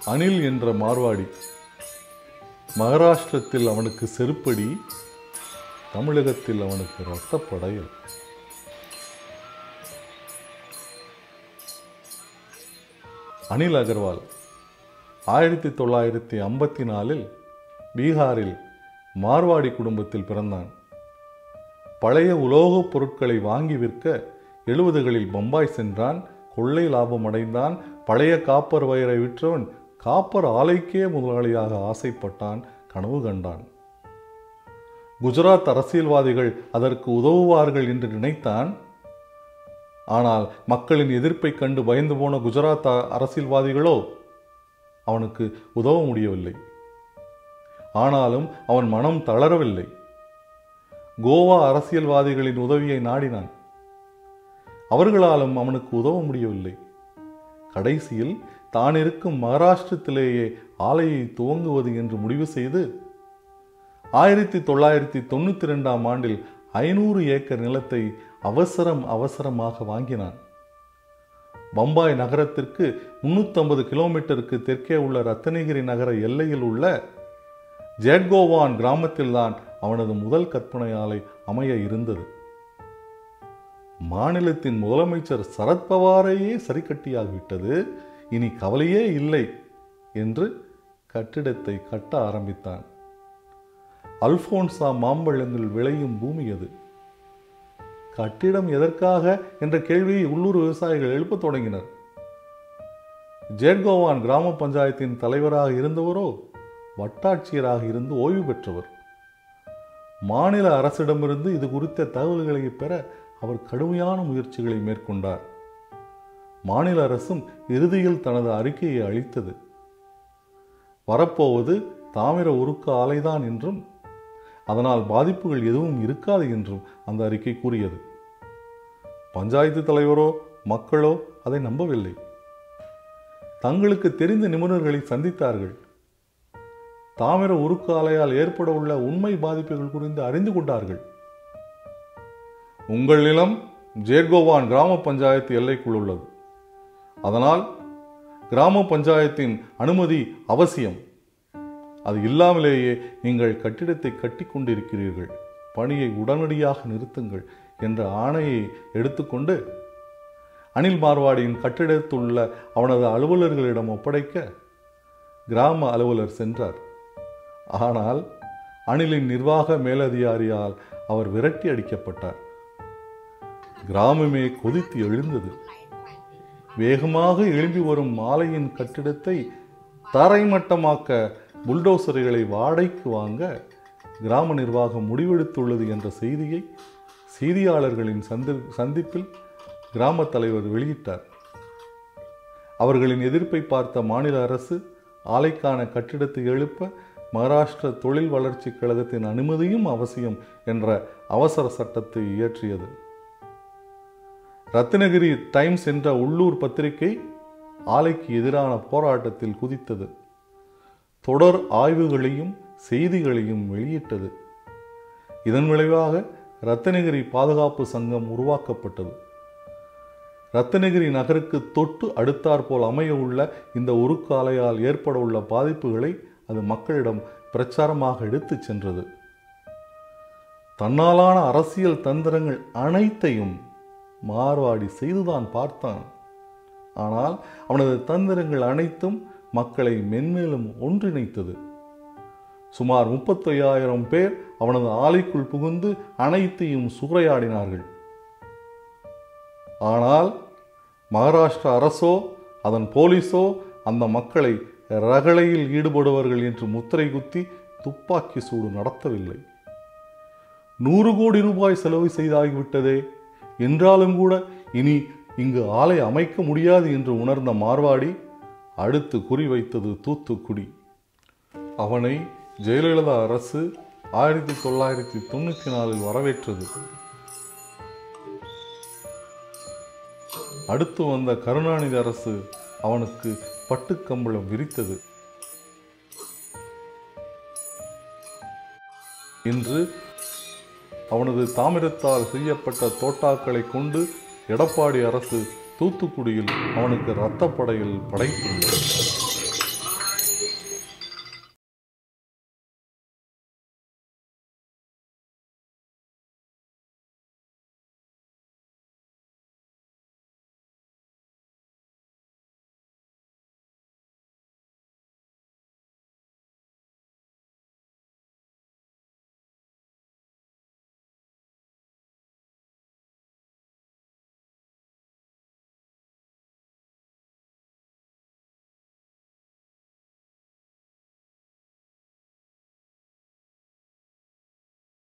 அனில் என்ற மார்வாடி மகாராஷ்டிரத்தில் அவனுக்கு செருப்படி தமிழகத்தில் அவனுக்கு இரத்தப்படையல் அனில் அகர்வால் ஆயிரத்தி தொள்ளாயிரத்தி ஐம்பத்தி நாலில் பீகாரில் மார்வாடி குடும்பத்தில் பிறந்தான் பழைய உலோகப் பொருட்களை வாங்கி விற்க எழுபதுகளில் பம்பாய் சென்றான் கொள்ளை லாபம் அடைந்தான் பழைய காப்பர் வயரை விற்றவன் காப்பர் ஆலைக்கே முதலாளியாக ஆசைப்பட்டான் கனவு கண்டான் குஜராத் அரசியல்வாதிகள் அதற்கு உதவுவார்கள் என்று நினைத்தான் ஆனால் மக்களின் எதிர்ப்பை கண்டு பயந்து போன குஜராத் அ- அரசியல்வாதிகளோ அவனுக்கு உதவ முடியவில்லை ஆனாலும் அவன் மனம் தளரவில்லை கோவா அரசியல்வாதிகளின் உதவியை நாடினான் அவர்களாலும் அவனுக்கு உதவ முடியவில்லை கடைசியில் தான் இருக்கும் மகாராஷ்டிரத்திலேயே ஆலையை துவங்குவது என்று முடிவு செய்து ஆயிரத்தி தொள்ளாயிரத்தி தொண்ணூற்றி ரெண்டாம் ஆண்டில் ஐநூறு ஏக்கர் நிலத்தை அவசரம் அவசரமாக வாங்கினான் பம்பாய் நகரத்திற்கு 350 கிலோமீட்டருக்கு தெற்கே உள்ள ரத்னகிரி நகர எல்லையில் உள்ள ஜேட்கோவான் கிராமத்தில்தான் அவனது முதல் கற்பனை ஆலை அமைய இருந்தது மாநிலத்தின் முதலமைச்சர் சரத்பவாரையே சரிக்கட்டியாகிவிட்டது இனி கவலையே இல்லை என்று கட்டிடத்தை கட்ட ஆரம்பித்தான் அல்போன்சா மாம்பழங்கள் விளையும் பூமி அது கட்டிடம் எதற்காக என்ற கேள்வியை உள்ளூர் விவசாயிகள் எழுப்பத் தொடங்கினர் ஜேட்கோவான் கிராம பஞ்சாயத்தின் தலைவராக இருந்தவரோ வட்டாட்சியராக இருந்து ஓய்வு பெற்றவர் மாநில அரசிடமிருந்து இது குறித்த தகவல்களை பெற அவர் கடுமையான முயற்சிகளை மேற்கொண்டார் மாநில அரசும் இறுதியில் தனது அறிக்கையை அளித்தது வரப்போவது தாமிர உருக்கு ஆலைதான் என்றும் அதனால் பாதிப்புகள் எதுவும் இருக்காது என்றும் அந்த அறிக்கை கூறியது பஞ்சாயத்து தலைவரோ மக்களோ அதை நம்பவில்லை தங்களுக்கு தெரிந்த நிபுணர்களை சந்தித்தார்கள் தாமிர உருக்கு ஆலையால் ஏற்பட உள்ள உண்மை பாதிப்புகள் குறித்து அறிந்து கொண்டார்கள் உங்கள் நிலம் ஜேர்கோவான் கிராம பஞ்சாயத்து எல்லைக்குள் உள்ளது அதனால் கிராம பஞ்சாயத்தின் அனுமதி அவசியம் அது இல்லாமலேயே நீங்கள் கட்டிடத்தை கட்டி கொண்டிருக்கிறீர்கள் பணியை உடனடியாக நிறுத்துங்கள் என்ற ஆணையை எடுத்துக்கொண்டு அனில் மார்வாடியின் கட்டிடத்துள்ள அவனது அலுவலர்களிடம் ஒப்படைக்க கிராம அலுவலர் சென்றார் ஆனால் அனிலின் நிர்வாக மேலதிகாரியால் அவர் விரட்டி அடிக்கப்பட்டார் கிராமமே கொதித்து எழுந்தது வேகமாக எழும்பி வரும் மாலையின் கட்டிடத்தை தரைமட்டமாக்க புல்டோசர்களை வாடகைக்கு வாங்க கிராம நிர்வாகம் முடிவெடுத்துள்ளது என்ற செய்தியை செய்தியாளர்களின் சந்தி சந்திப்பில் கிராம தலைவர் வெளியிட்டார் அவர்களின் எதிர்ப்பை பார்த்த மாநில அரசு ஆலைக்கான கட்டிடத்தை எழுப்ப மகாராஷ்டிர தொழில் வளர்ச்சி கழகத்தின் அனுமதியும் அவசியம் என்ற அவசர சட்டத்தை இயற்றியது ரத்னகிரி டைம்ஸ் என்ற உள்ளூர் பத்திரிகை ஆலைக்கு எதிரான போராட்டத்தில் குதித்தது தொடர் ஆய்வுகளையும் செய்திகளையும் வெளியிட்டது இதன் விளைவாக ரத்னகிரி பாதுகாப்பு சங்கம் உருவாக்கப்பட்டது ரத்னகிரி நகருக்கு தொட்டு அடுத்தாற்போல் அமைய உள்ள இந்த உருக்கு ஆலையால் ஏற்பட உள்ள பாதிப்புகளை அது மக்களிடம் பிரச்சாரமாக எடுத்துச் சென்றது தன்னாலான அரசியல் தந்திரங்கள் அனைத்தையும் மார்வாடி செய்துதான் பார்த்தான் ஆனால் அவனது தந்திரங்கள் அனைத்தும் மக்களை மென்மேலும் ஒன்றிணைத்தது சுமார் முப்பத்தையாயிரம் பேர் அவனது ஆலைக்குள் புகுந்து அனைத்தையும் சூறையாடினார்கள் ஆனால் மகாராஷ்டிரா அரசோ அதன் போலீஸோ அந்த மக்களை ரகளையில் ஈடுபடுவர்கள் என்று முத்திரை குத்தி துப்பாக்கி சூடு நடத்தவில்லை நூறு கோடி ரூபாய் செலவு செய்தாகிவிட்டதே என்றாலும் கூட இனி இங்கு ஆலை அமைக்க முடியாது என்று உணர்ந்த மார்வாடி அடுத்து குறிவைத்தது தூத்துக்குடி அவனை ஜெயலலிதா அரசு ஆயிரத்தி தொள்ளாயிரத்தி தொண்ணூற்றி நாலில் வரவேற்றது அடுத்து வந்த கருணாநிதி அரசு அவனுக்கு பட்டுக்கம்பளம் விரித்தது இன்று அவனது தாமிரத்தால் செய்யப்பட்ட தோட்டாக்களை கொண்டு எடப்பாடி அரசு தூத்துக்குடியில் அவனுக்கு இரத்தப்படையில் படைத்துள்ளது